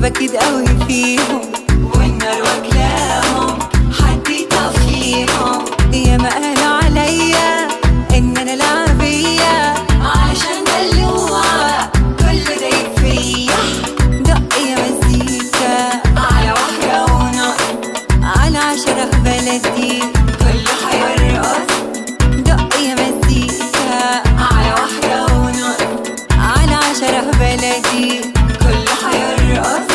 أكيد قوي فيهم والنار واكلاهم حد يطفيهم يا ما قالوا عليا إن أنا لعبية علشان دلوعة كل ده يكفيا دق يا مزيكا على واحدة ونص على عشرة في بلدي كله هيرقص دق يا مزيكا على واحدة ونص على عشرة في بلدي كله هيرقص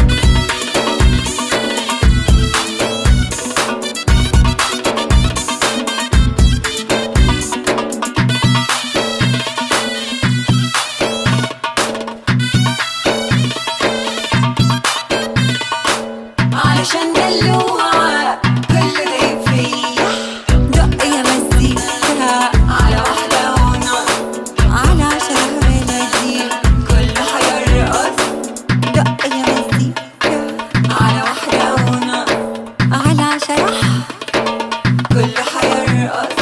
علشان دلوعة كل ده يكفيا دق يا مزيكا على واحدة ونص على عشرة في بلدي كله هيرقص دق يا مزيكا على واحدة ونص على عشرة كله هيرقص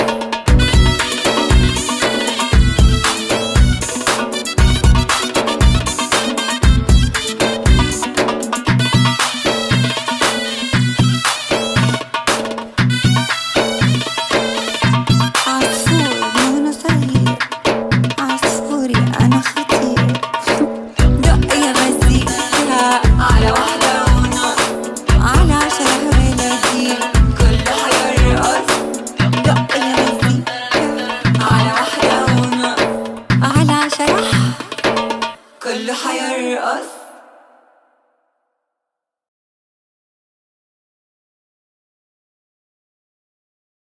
عصفور لونه صغير عصفوري أنا خطير دق يا مزيكا على واحدة ونص على عشرة في بلدي كله هيرقص دق يا مزيكا على واحدة ونص على عشرة كله هيرقص